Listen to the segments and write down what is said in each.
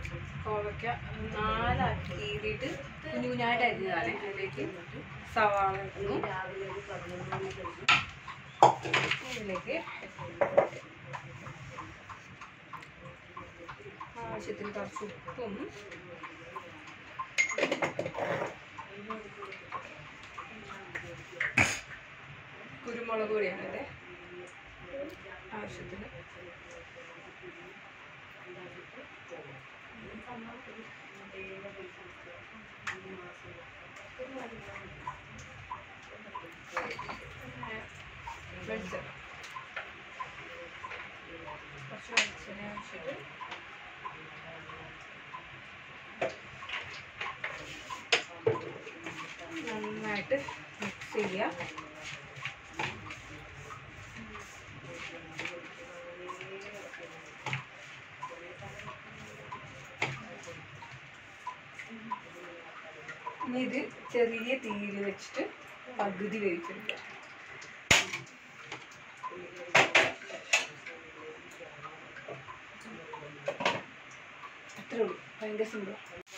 കോവയ്ക്ക നാലാക്കി കീറിയിട്ട് കുഞ്ഞു കുഞ്ഞായിട്ട് അരിഞ്ഞതാണ് അതിലേക്ക് സവാള ഇടുന്നു ഇതിലേക്ക് ആവശ്യത്തിന് കുറച്ച് ഉപ്പും കുരുമുളക് പൊടിയാണ് ഇത് ആവശ്യത്തിന് വെളിച്ചെണ്ണ കുറച്ച് വെളിച്ചെണ്ണ ഒഴിച്ചിട്ട് നന്നായിട്ട് മിക്സ് ചെയ്യുക ഇനി ഇത് ചെറിയ തീയിൽ വെച്ചിട്ട് പകുതി വേവിച്ചെടുക്കുക അത്രേ ഉള്ളൂ ഭയങ്കര സിമ്പിൾ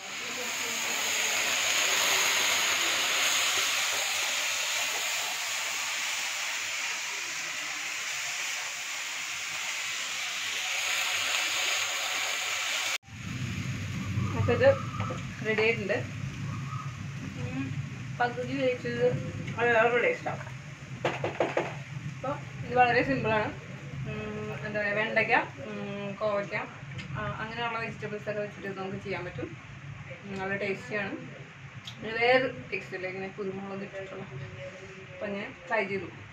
അപ്പോൾ ഇത് റെഡി ആയിട്ടുണ്ട് ഉം, പകുതി വേവിച്ചത് അത് വേറെ ടേസ്റ്റാണ് അപ്പോൾ ഇത് വളരെ സിമ്പിളാണ് എന്താ പറയുക വെണ്ടയ്ക്ക ഉം, കോവയ്ക്ക ആ, അങ്ങനെയുള്ള വെജിറ്റബിൾസ് ഒക്കെ വെച്ചിട്ട് ഇത് നമുക്ക് ചെയ്യാൻ പറ്റും ഉം, നല്ല ടേസ്റ്റിയാണ് ഇത് വേറെ ടേസ്റ്റ് ഇല്ല ഇങ്ങനെ കുരുമുളക് ഇട്ടിട്ടുള്ള അപ്പം ഞാൻ ട്രൈ ചെയ്തു